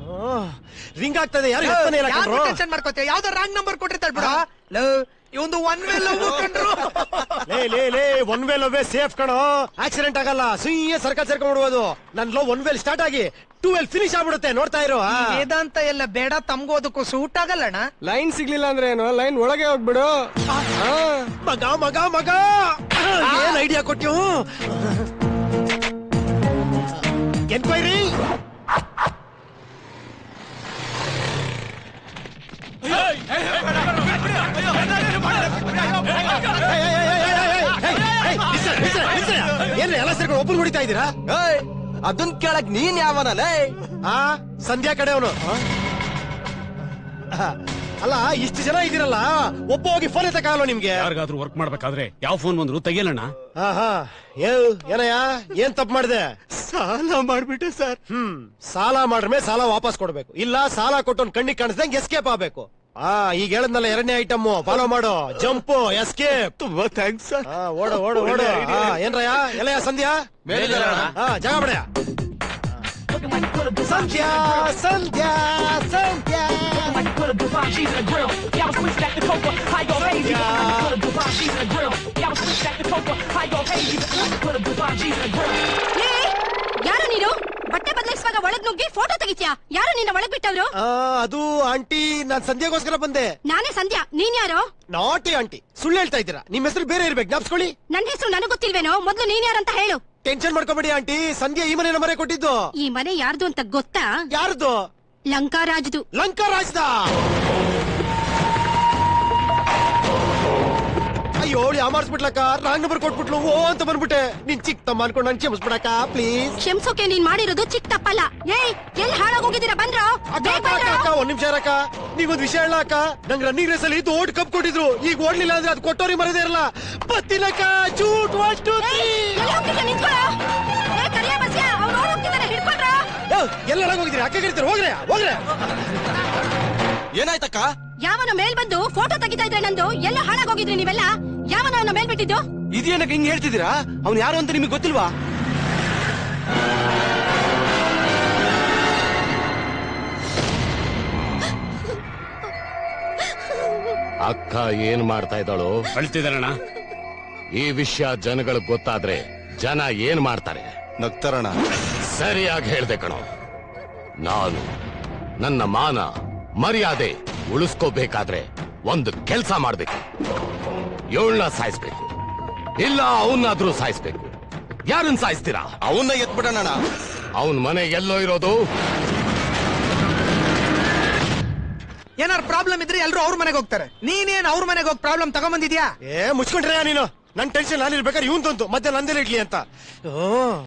Ring ಆಗ್ತದೆ ಯಾರು ಎತ್ತಾನೆ ಇಲ್ಲ ಕಣ್ರೋ. ಟೆನ್ಷನ್ ಮಾಡ್ಕೋತೀಯ ಯಾವ್ದೋ ರಾಂಗ್ ನಂಬರ್ ಕೊಟ್ಟಿರ್ತಾಳ ಬಿಡ ಇವಂದು ಒನ್ ವೇ ಲವ್ ಕಂಡ್ರು ಲೇ ಲೇ ಲೇ ಒನ್ ವೇಲ್ ಒವ್ವೇ ಸೇಫ್ ಕಣೋ ಆಕ್ಸಿಡೆಂಟ್ ಆಗಲ್ಲ ಸುಯ್ಯ ಸರ್ಕ ಸೇರ್ಕೊಂಡ್ಬಿಡ್ಬೋದು ನನ್ ಲೋ ಒನ್ ವೇಲ್ ಸ್ಟಾರ್ಟ್ ಆಗಿ ಟೂ ವೇಲ್ ಫಿನಿಶ್ ಆಗ್ಬಿಡುತ್ತೆ ನೋಡ್ತಾ ಇರೋ ಆ. ವೇದಾಂತ ಎಲ್ಲ ಬೇಡ ತಮ್ಗೂ ಅದಕ್ಕೂ ಸೂಟ್ ಆಗಲ್ಲಣ್ಣ ಲೈನ್ ಸಿಗ್ಲಿಲ್ಲ ಅಂದ್ರೆ ಏನು ಲೈನ್ ಒಳಗೆ ಹೋಗ್ಬಿಡು ಹಾ. ಮಗ ಮಗ ಮಗ ಏನ್ ಐಡಿಯಾ ಕೊಟ್ಯು ಎನ್ಕ್ವೈರಿ ಏನ್ರಿ ಎಲ್ಲ ಸೇರ್ಕೊಂಡು ಒಬ್ಬರು ಹೊಡಿತಾ ಇದ್ದೀರಾ ಏಯ್ ಅದನ್ ಕೇಳಕ್ ನೀನ್ ಯಾವನಲೇ ಆ ಸಂಧ್ಯಾ ಕಡೆ ಅವನು ಅಲ್ಲ ಇಷ್ಟು ಜನ ಇದ್ದೀರಲ್ಲ ಒಬ್ಬ ಹೋಗಿ ಫೋನ್ ಎತ್ತಕ್ಕಾಗಲ್ಲ ನಿಮ್ಗೆ ಯಾರಿಗಾದ್ರೂ ವರ್ಕ್ ಮಾಡ್ಬೇಕಾದ್ರೆ ಯಾವ ಫೋನ್ ಬಂದ್ರು ತೆಗಿಯಲ್ಲಣ್ಣ ಆಹಾ ಏ- ಏನಯ್ಯ ಏನ್ ತಪ್ಪು ಮಾಡಿದೆ ಸಾಲ ಮಾಡ್ಬಿಟ್ಟೆ ಸರ್ ಹ್ಮ್ ಸಾಲ ಮಾಡ್ರೆ ಸಾಲ ವಾಪಸ್ ಕೊಡ್ಬೇಕು ಇಲ್ಲ ಸಾಲ ಕೊಟ್ಟೊಂದ್ ಕಣ್ಣಿಗೆ ಕಾಣಿಸ್ದಂಗೆ ಎಸ್ಕೇಪ್ ಆಗ್ಬೇಕು ಆ ಈಗ ಹೇಳದ್ನಲ್ಲ ಎರಡನೇ ಐಟಮ್ ಫಾಲೋ ಮಾಡು ಜಂಪು ಎಸ್ಕೇಪ್ ತುಂಬಾ ಥ್ಯಾಂಕ್ಸ್ ಸರ್ ಓಡು ಓಡು ಓಡು ಆ, ಏನ್ರಯ್ಯ ಎಲ್ಲಯ್ಯ ಸಂಧ್ಯಾ ಹಾ ಜಾಗ ಬಿಡಯ್ಯ ಸಂಧ್ಯಾ ಸಂಧ್ಯಾ ಸಂಧ್ಯಾ ಏ, ಯಾರು ನೀನು ಬಟ್ಟೆ ಬದಲಾಯಿಸುವಾಗ ಒಳಗ್ ನುಗ್ಗಿ ಫೋಟೋ ತೆಗಿತ್ಯಾ ಯಾರು ನಿನ್ನ ಒಳಗ್ ಬಿಟ್ಟವ್ರು ಆ, ಅದು ಆಂಟಿ ನಾನ್ ಸಂಧ್ಯಾಗೋಸ್ಕರ ಬಂದೆ ನಾನೇ ಸಂಧ್ಯಾ ನೀನ್ ಯಾರು ನಾಟಿ ಆಂಟಿ ಸುಳ್ಳು ಹೇಳ್ತಾ ಇದ್ದೀರಾ ನಿಮ್ ಹೆಸರು ಬೇರೆ ಇರ್ಬೇಕು ಜ್ಞಾಪಿಸ್ಕೊಳ್ಳಿ ನನ್ ಹೆಸರು ನನಗ್ ಗೊತ್ತಿಲ್ವೇನೋ ಮೊದ್ಲು ನೀನ್ ಯಾರಂತ ಹೇಳು ಟೆನ್ಷನ್ ಮಾಡ್ಕೊಬೇಡಿ ಆಂಟಿ ಸಂಧ್ಯಾ ಈ ಮನೆ ಮರೆ ಕೊಟ್ಟಿದ್ದು ಈ ಮನೆ ಯಾರ್ದು ಅಂತ ಗೊತ್ತಾ ಯಾರ್ದು ಲಂಕಾರಾಜ್ದು ಲಂಕಾ ರಾಜ್ದ ಅಯ್ಯೋ ಯಾಮಾರ್ಸ್ಬಿಟ್ಲಕ್ಕ ರಾಂಗ್ ನಂಬರ್ ಕೊಟ್ಬಿಟ್ಲು ಓ ಅಂತ ಬಂದ್ಬಿಟ್ಟೆ ನಿನ್ ಚಿಕ್ಕ ತಮ್ಮ ಅನ್ಕೊಂಡು ನನ್ ಕ್ಷಮಿಸ್ಬಿಡಕ್ಕ ಪ್ಲೀಸ್ ಕ್ಷಮ್ಸೋಕೆ ನೀನ್ ಮಾಡಿರೋದು ಚಿಕ್ಕ ತಪ್ಪಲ್ಲ ಏಯ್ ಎಲ್ಲಿ ಹಾಳಾಗೋಗಿದ್ದೀರಾ ಬಂದ್ರೋ ಬೇಗ ಬಂದ್ರೋ? ಅಕ್ಕ ಒಂದ್ ನಿಮಿಷ ಅಕ್ಕ ನೀವೊಂದ್ ವಿಷಯ ಹೇಳ ಅಕ್ಕ ನಂಗ್ ರನ್ನಿಂಗ್ ರೇಸ್ ಅಲ್ಲಿ ದೊಡ್ಡ ಕಪ್ ಕೊಟ್ಟಿದ್ರು ಈಗ ಓಡ್ಲಿಲ್ಲ ಅಂದ್ರೆ ಅದು ಕೊಟ್ಟೋರಿ ಮರದೇ ಇರಲ್ಲ ಬತ್ತಿನಕ್ಕ ಚೂಟ್ ಒಟ್ಟು ಏಯ್, ಎಲ್ಲಿ ಹೋಗ್ತಿದ್ಯಾ ನಿಂತ್ಕೊಳ್ಳೋ ಏ ಕರಿಯ ಬಸ್ಯ ಅವ್ನು ಓಡ್ ಹೋಗ್ತಿದ್ದಾನೆ ಹಿಡ್ಕೊಳ್ರೋ ಎಲ್ಲ ಹೋಗಿದ್ರಿ ಅಕ್ಕ ಕರಿತೀರ ಹೋಗ್ರೆ ಹೋಗ್ರೆ ಏನಾಯ್ತಕ್ಕ ಯಾವನ ಮೇಲ್ ಬಂದು ಫೋಟೋ ತೆಗಿತಾ ಇದ್ರೆ ನಂದು ಎಲ್ಲ ಹಾಳಾಗೋಗಿದ್ರಿ ನೀವೆಲ್ಲ ಯಾವನ ಅವನ ಮೇಲ್ ಬಿಟ್ಟಿದ್ದು ಇದೇನಕ್ಕೆ ಹಿಂಗ್ ಹೇಳ್ತಿದ್ದೀರಾ ಅವ್ನು ಯಾರು ಅಂತ ನಿಮಗೆ ಗೊತ್ತಿಲ್ವಾ ಅಕ್ಕ ಏನ್ ಮಾಡ್ತಾ ಇದ್ದಾಳು ಅಳ್ತಿದಾರಣ್ಣ ಈ ವಿಷಯ ಜನಗಳಿಗೆ ಗೊತ್ತಾದ್ರೆ ಜನ ಏನ್ ಮಾಡ್ತಾರೆ ನಗ್ತಾರಣ ಸರಿಯಾಗಿ ಹೇಳ್ದೆ ಕಣೋ ನಾನು ನನ್ನ ಮಾನ ಮರ್ಯಾದೆ ಉಳಿಸ್ಕೋಬೇಕಾದ್ರೆ ಒಂದು ಕೆಲ್ಸ ಮಾಡ್ಬೇಕು ಇವಳನ್ನ ಸಾಯಿಸ್ಬೇಕು ಇಲ್ಲ ಅವನ್ನಾದ್ರೂ ಸಾಯಿಸ್ಬೇಕು ಯಾರನ್ನ ಸಾಯಿಸ್ತೀರಾ ಅವನ್ನ ಎತ್ಬಿಡೋಣ ಅವನ್ ಮನೆ ಎಲ್ಲೋ ಇರೋದು ಏನಾರು ಪ್ರಾಬ್ಲಮ್ ಇದ್ರೆ ಎಲ್ರು ಅವ್ರ ಮನೆಗೆ ಹೋಗ್ತಾರೆ ನೀನೇನ್ ಅವ್ರ ಮನೆಗೆ ಹೋಗಿ ಪ್ರಾಬ್ಲಮ್ ತಗೊಂಬಂದಿದ್ಯಾ ಏ ಮುಚ್ಕೊಂಡ್ರೆ ನೀನು ನನ್ ಟೆನ್ಷನ್ ನಾನು ಇರ್ಬೇಕಾದ್ರೆ ಇವನ್ ತಂತು ಮತ್ತೆ ನಂದೇ ಇಡ್ಲಿ ಅಂತ ಓ